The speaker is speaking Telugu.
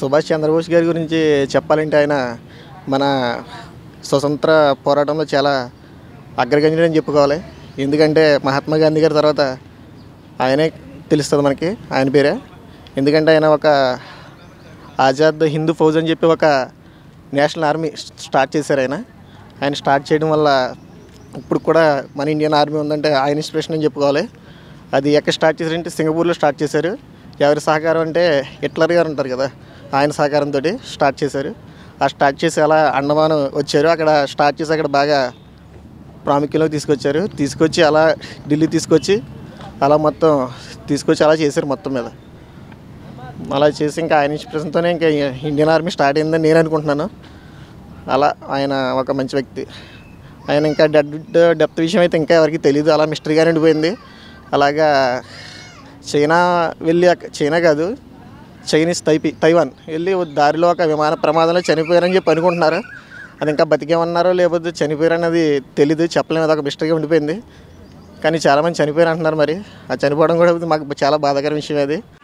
సుభాష్ చంద్రబోస్ గారి గురించి చెప్పాలంటే ఆయన మన స్వతంత్ర పోరాటంలో చాలా అగ్రగణ్యుడు అని చెప్పుకోవాలి ఎందుకంటే మహాత్మా గాంధీ గారి తర్వాత ఆయనే తెలుస్తుంది మనకి ఆయన పేరే ఎందుకంటే ఆయన ఒక ఆజాద్ హిందూ ఫౌజ్ అని చెప్పి ఒక నేషనల్ ఆర్మీ స్టార్ట్ చేశారు ఆయన ఆయన స్టార్ట్ చేయడం వల్ల ఇప్పుడు కూడా మన ఇండియన్ ఆర్మీ ఉందంటే ఆయన ఇన్స్పిరేషన్ అని చెప్పుకోవాలి అది ఎక్కడ స్టార్ట్ చేశారంటే సింగపూర్లో స్టార్ట్ చేశారు ఎవరి సహకారం అంటే హిట్లర్ గారు ఉంటారు కదా ఆయన సహకారంతో స్టార్ట్ చేశారు ఆ స్టార్ట్ చేసి అలా అండమానం వచ్చారు అక్కడ స్టార్ట్ చేసి అక్కడ బాగా ప్రాముఖ్యంలోకి తీసుకొచ్చారు తీసుకొచ్చి అలా ఢిల్లీ తీసుకొచ్చి అలా మొత్తం తీసుకొచ్చి అలా చేశారు మొత్తం మీద అలా చేసి ఇంకా ఆయన ఇన్స్పిరేషన్తోనే ఇంకా ఇండియన్ ఆర్మీ స్టార్ట్ అయిందని నేను అనుకుంటున్నాను అలా ఆయన ఒక మంచి వ్యక్తి ఆయన ఇంకా డెడ్ డెప్త్ విషయం అయితే ఇంకా ఎవరికి తెలియదు అలా మిస్టరీగానే ఉండిపోయింది అలాగా చైనా వెళ్ళి అక్క- చైనా కాదు చైనీస్ తైపి తైవాన్ వెళ్ళి ఓ దారిలో ఒక విమాన ప్రమాదంలో చనిపోయారని చెప్పి అనుకుంటున్నారు అది ఇంకా బతికేమన్నారో లేకపోతే చనిపోయారన్నది తెలీదు చెప్పలేము అది ఒక మిస్టరీగా ఉండిపోయింది కానీ చాలామంది చనిపోయారు అంటున్నారు మరి ఆ చనిపోవడం కూడా మాకు చాలా బాధాకర విషయం అది